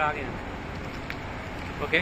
ఇక్కడ ఆగి ఓకే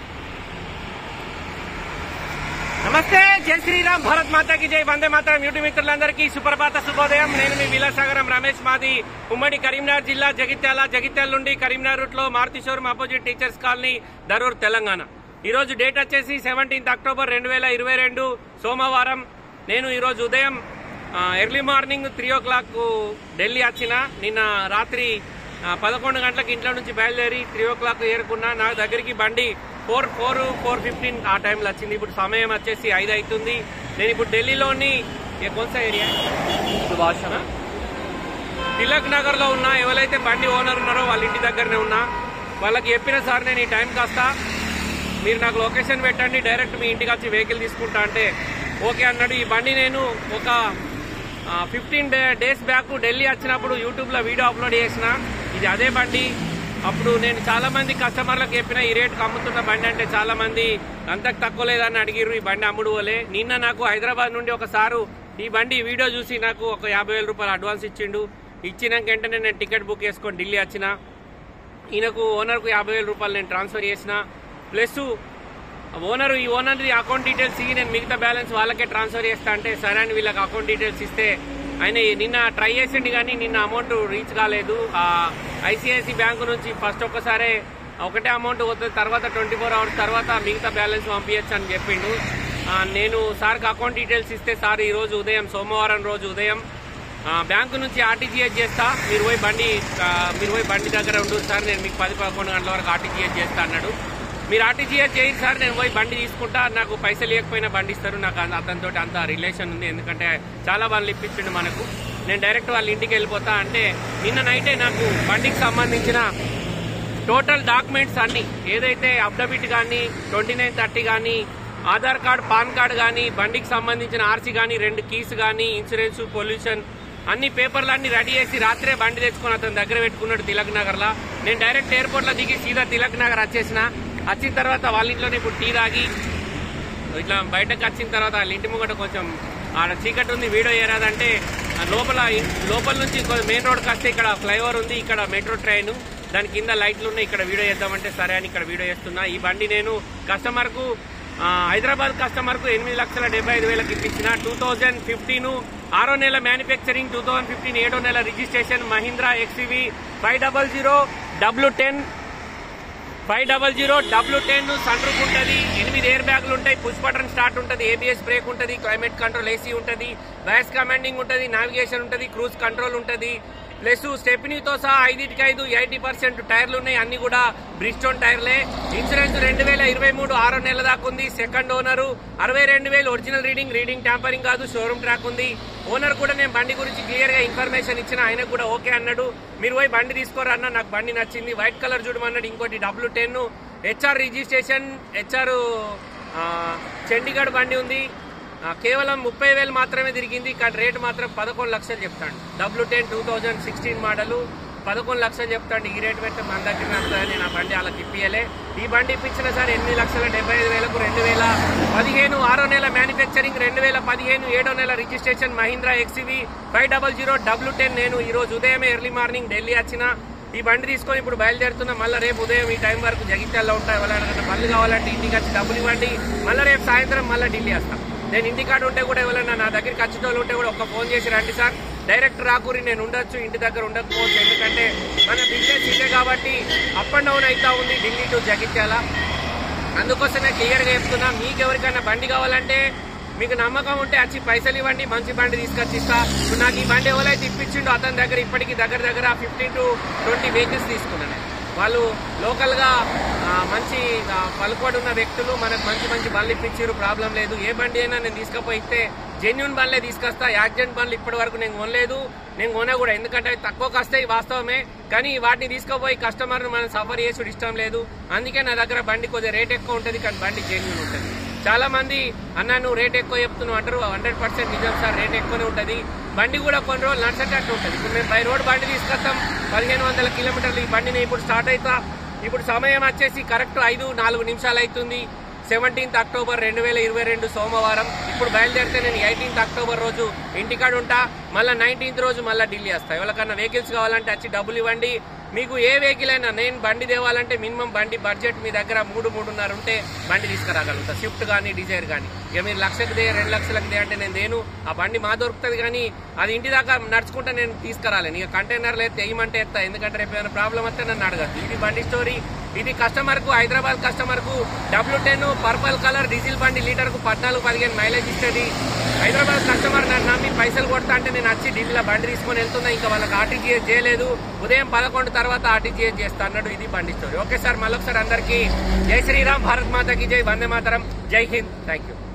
నమస్తే జై శ్రీరామ్ భారత్ మాతాకి జై వందే మాతరం యూట్యూబ్ మిత్రులందరికీ సుప్రభాత శుభోదయం నేను మీ విలాసాగరం రమేష్ మాది ఉమ్మడి కరీంనగర్ జిల్లా జగిత్యాల జగిత్యాల నుండి కరీంనగర్ రూట్ లో Maruti showroom opposite teachers colony Darur Telangana ఈ రోజు డేట్ వచ్చేసి సెవెంటీన్త్ అక్టోబర్ రెండు వేల ఇరవై రెండు సోమవారం నేను ఈ రోజు ఉదయం ఆ, early morning three o'clock Delhi వచ్చిన నిన్న రాత్రి ఆ, పదకొండు గంటలకు ఇంట్లో నుంచి బయలుదేరి త్రీ ఓ క్లాక్ ఏరుకున్నా నా దగ్గరికి బండి ఫోర్ ఫోర్ ఫోర్ ఫిఫ్టీన్ ఆ టైంలో వచ్చింది ఇప్పుడు సమయం వచ్చేసి ఐదు అవుతుంది నేను ఇప్పుడు ఢిల్లీలోని ఏ కొన్సా ఏరియా సుభాష్ తిలక్ నగర్ లో ఉన్నా ఎవరైతే బండి ఓనర్ ఉన్నారో వాళ్ళ ఇంటి దగ్గరనే ఉన్నా వాళ్ళకి చెప్పిన సార్ నేను ఈ టైంకి వస్తా మీరు నాకు లొకేషన్ పెట్టండి డైరెక్ట్ మీ ఇంటికి వచ్చి వెహికల్ తీసుకుంటా అంటే ఓకే అన్నాడు ఈ బండి నేను ఒక ఫిఫ్టీన్ డేస్ బ్యాక్ ఢిల్లీ వచ్చినప్పుడు యూట్యూబ్ లో వీడియో అప్లోడ్ చేసిన ఇది అదే బండి అప్పుడు నేను చాలా మంది కస్టమర్లకు చెప్పిన ఈ రేటుకి అమ్ముతున్న బండి అంటే చాలా మంది అంతకు తక్కువ లేదని అడిగిర్రు ఈ బండి అమ్ముడు పోలే నిన్న నాకు హైదరాబాద్ నుండి ఒక సారు ఈ బండి వీడియో చూసి నాకు ఒక యాభై వేల రూపాయలు అడ్వాన్స్ ఇచ్చిండు ఇచ్చినాక వెంటనే నేను టికెట్ బుక్ చేసుకొని ఢిల్లీ వచ్చిన ఈయనకు ఓనర్కు యాభై వేల రూపాయలు నేను ట్రాన్స్ఫర్ చేసిన ప్లస్ ఓనర్ ఈ ఓనర్ అకౌంట్ డీటెయిల్స్ ఇవి నేను మిగతా బ్యాలెన్స్ వాళ్ళకే ట్రాన్స్ఫర్ చేస్తా అంటే సరే అని వీళ్ళకి అకౌంట్ డీటెయిల్స్ ఇస్తే ఆయన నిన్న ట్రై చేసిండు కానీ నిన్న అమౌంట్ రీచ్ కాలేదు ఐసిఐసి బ్యాంకు నుంచి ఫస్ట్ ఒక్కసారే ఒకటే అమౌంట్ పోతుంది తర్వాత ట్వంటీ ఫోర్ అవర్స్ తర్వాత మిగతా బ్యాలెన్స్ పంపించచ్చు అని చెప్పిండు ఆ, నేను సార్కి అకౌంట్ డీటెయిల్స్ ఇస్తే సార్ ఈ రోజు ఉదయం సోమవారం రోజు ఉదయం ఆ, బ్యాంకు నుంచి ఆర్టీజీఎస్ చేస్తా మీరు పోయి బండి ఆ, మీరు పోయి బండి దగ్గర ఉండు సార్ నేను మీకు పది పదకొండు గంటల వరకు ఆర్టీజీఎస్ చేస్తా అన్నాడు మీరు ఆర్టీజీఎస్ చేయండి సార్ నేను పోయి బండి తీసుకుంటా నాకు పైసలు లేకపోయినా బండి ఇస్తారు నాకు అంత- అతనితో అంత రిలేషన్ ఉంది ఎందుకంటే చాలా బండ్లు ఇప్పించిండు మనకు నేను డైరెక్ట్ వాళ్ళ ఇంటికి వెళ్ళిపోతా అంటే నిన్న నైటే నాకు బండికి సంబంధించిన టోటల్ డాక్యుమెంట్స్ అన్ని ఏదైతే అఫిడవిట్ కానీ ట్వంటీ నైన్ థర్టీ కానీ ఆధార్ కార్డ్ పాన్ కార్డ్ కానీ బండికి సంబంధించిన ఆర్సీ కానీ రెండు కీస్ కానీ ఇన్సూరెన్స్ పొల్యూషన్ అన్ని పేపర్లు అన్ని రెడీ చేసి రాత్రే బండి తెచ్చుకొని అతని దగ్గర పెట్టుకున్నాడు తిలక్ నగర్ లా నేను డైరెక్ట్ ఎయిర్పోర్ట్ లో దిగి సీదా తిలక్ నగర్ వచ్చేసిన వచ్చిన తర్వాత వాళ్ళ ఇంట్లోనే ఇప్పుడు టీ తాగి ఇట్లా బయటకు వచ్చిన తర్వాత వాళ్ళ ఇంటి ముంగట కొంచెం ఆడ చీకటి ఉంది వీడియో ఏరాదంటే ఆ లోపల లోపల నుంచి మెయిన్ రోడ్కి వస్తే ఇక్కడ ఫ్లైఓవర్ ఉంది ఇక్కడ మెట్రో ట్రైన్ దాని కింద లైట్లు ఉన్నాయి ఇక్కడ వీడియో చేద్దామంటే సరే అని ఇక్కడ వీడియో చేస్తున్నా ఈ బండి నేను కస్టమర్ కు హైదరాబాద్ కస్టమర్ కు ఎనిమిది లక్షల డెబ్బై ఐదు వేలకు ఇప్పించిన టూ థౌజండ్ ఫిఫ్టీన్ ఆరో నెల మ్యానుఫ్యాక్చరింగ్ టూ థౌజండ్ ఫిఫ్టీన్ ఏడో నెల registration Mahindra XUV five double zero W ten five double zero W ten sun roof ఉంటుంది ఎనిమిది ఎయిర్ బ్యాగులు ఉంటాయి పుష్ బటన్ స్టార్ట్ ఉంటుంది ఏబిఎస్ బ్రేక్ ఉంటుంది క్లైమేట్ కంట్రోల్ ఏసీ ఉంటుంది వాయిస్ కమాండింగ్ ఉంటుంది నావిగేషన్ ఉంటుంది క్రూజ్ కంట్రోల్ ఉంటుంది ప్లస్ స్టెప్నీతో సహా ఐదుకి ఐదు ఎయిటీ పర్సెంట్ టైర్లు ఉన్నాయి అన్ని కూడా బ్రిస్టోన్ టైర్లే ఇన్సూరెన్స్ రెండు వేల ఇరవై మూడు ఆరో నెలల దాకా ఉంది సెకండ్ ఓనరు అరవై రెండు వేలు ఒరిజినల్ రీడింగ్ రీడింగ్ ట్యాంపరింగ్ కాదు షోరూమ్ ట్రాక్ ఉంది ఓనర్ కూడా నేను బండి గురించి క్లియర్ గా ఇన్ఫర్మేషన్ ఇచ్చిన ఆయన కూడా ఓకే అన్నాడు మీరు పోయి బండి తీసుకోరా అన్న నాకు బండి నచ్చింది వైట్ కలర్ చూడమన్నాడు ఇంకోటి W ten HR registration HR Chandigarh బండి ఉంది ఆ, కేవలం ముప్పై వేలు మాత్రమే తిరిగింది కానీ రేటు మాత్రం పదకొండు లక్షలు చెప్తాడు W ten two thousand sixteen model పదకొండు లక్షలు చెప్తాడు ఈ రేటు పెడితే మన దగ్గర వస్తుందని నా బండి అలా తిప్పియలే ఈ బండి ఇప్పించిన సార్ ఎనిమిది లక్షల డెబ్బై ఐదు వేలకు రెండు వేల పదిహేను ఆరో నెల మ్యానుఫ్యాక్చరింగ్ రెండు వేల పదిహేను ఏడో నెల registration Mahindra XUV five double zero W ten నేను ఈ రోజు ఉదయమే ఎర్లీ మార్నింగ్ ఢిల్లీ వచ్చిన ఈ బండి తీసుకొని ఇప్పుడు బయలుదేరుతున్నా మళ్ళీ రేపు ఉదయం ఈ టైం వరకు జగిత్యాల్లో ఉంటాయి ఎవరైనా బండ్లు కావాలంటే ఇంటికి వచ్చి డబ్బులు ఇవ్వండి మళ్ళీ రేపు సాయంత్రం మళ్ళీ ఢిల్లీ వస్తాం నేను ఇంటికాడ ఉంటే కూడా ఎవరైనా నా దగ్గరికి వచ్చేటోళ్ళు ఉంటే కూడా ఒక్క ఫోన్ చేసి రండి సార్ డైరెక్ట్ రాకూరి నేను ఉండొచ్చు ఇంటి దగ్గర ఉండకపోవచ్చు ఎందుకంటే మన బిజినెస్ ఇదే కాబట్టి అప్ అండ్ డౌన్ అవుతా ఉంది ఢిల్లీ టు జగిత్యాల అందుకోసమే క్లియర్గా చెప్తున్నా మీకు ఎవరికైనా బండి కావాలంటే మీకు నమ్మకం ఉంటే వచ్చి పైసలు ఇవ్వండి మంచి బండి తీసుకొచ్చి ఇస్తా ఇప్పుడు నాకు ఈ బండి ఎవరైతే ఇప్పించిండో అతని దగ్గర ఇప్పటికి దగ్గర దగ్గర ఫిఫ్టీన్ టు ట్వంటీ వెహికల్స్ తీసుకున్నాను వాళ్ళు లోకల్ గా ఆ, మంచి ఆ, పలుకుబడి ఉన్న వ్యక్తులు మనకు మంచి మంచి బండ్లు ఇప్పించారు ప్రాబ్లం లేదు ఏ బండి అయినా నేను తీసుకుపోయిస్తే జెన్యున్ బండ్లే తీసుకొస్తా యాక్సిడెంట్ బండ్లు ఇప్పటి వరకు నేను కొనలేదు నేను కొనా కూడా ఎందుకంటే అవి తక్కువ వస్తాయి వాస్తవమే కానీ వాటిని తీసుకుపోయి కస్టమర్ మనం సఫర్ చేసుడు ఇష్టం లేదు అందుకే నా దగ్గర బండి కొద్దిగా రేట్ ఎక్కువ ఉంటుంది కానీ బండి జెన్యున్ ఉంటుంది చాలా మంది అన్న నువ్వు రేట్ ఎక్కువ చెప్తున్నావు అంటారు హండ్రెడ్ పర్సెంట్ నిజం సార్ రేట్ ఎక్కువనే ఉంటుంది బండి కూడా కొన్ని రోజులు నడిచేటట్టు ఉంటుంది ఇప్పుడు మేము బై రోడ్ బండి తీసుకొస్తాం పదిహేను వందల కిలోమీటర్లు ఈ బండిని ఇప్పుడు స్టార్ట్ అవుతా ఇప్పుడు సమయం వచ్చేసి కరెక్ట్ ఐదు నాలుగు నిమిషాలు అవుతుంది సెవెంటీన్త్ అక్టోబర్ రెండు వేల ఇరవై రెండు సోమవారం ఇప్పుడు బయలుదేరితే నేను ఎయిటీన్త్ అక్టోబర్ రోజు ఇంటికాడ ఉంటా మళ్ళీ నైన్టీన్త్ రోజు మళ్ళీ ఢిల్లీ వస్తా ఎవరికన్నా వెహికల్స్ కావాలంటే వచ్చి డబ్బులు ఇవ్వండి మీకు ఏ వెహికల్ అయినా నేను బండి తేవాలంటే మినిమం బండి బడ్జెట్ మీ దగ్గర మూడు మూడున్నర ఉంటే బండి తీసుకురాగలుగుతా స్విఫ్ట్ కానీ డిజైర్ కానీ ఇక మీరు లక్షకు దే రెండు లక్షలకు దే అంటే నేను దేను ఆ బండి మా దొరుకుతుంది కానీ అది ఇంటి దాకా నడుచుకుంటే నేను తీసుకురాలేను ఇక కంటైనర్లు అయితే వేయమంటే ఎత్తా ఎందుకంటే రేపు ఏమైనా ప్రాబ్లం వస్తే నన్ను అడగదు ఇది బండి స్టోరీ ఇది కస్టమర్ కు హైదరాబాద్ కస్టమర్ కు W ten purple colour diesel బండి లీటర్ కు పద్నాలుగు పదిహేను మైలేజ్ ఇస్తుంది హైదరాబాద్ కస్టమర్ నన్ను నమ్మి పైసలు కొడతా అంటే నేను వచ్చి ఢిల్లీలో బండి తీసుకొని వెళ్తున్నా ఇంకా వాళ్ళకి ఆర్టీజీఎస్ చేయలేదు ఉదయం పదకొండు తర్వాత ఆర్టీజీఎస్ చేస్తా అన్నాడు ఇది బండి స్టోరీ ఓకే సార్ మళ్ళొకసారి అందరికీ జై శ్రీరామ్ భారత్ మాతకి జై వందే మాతరం జై హింద్ థ్యాంక్ యూ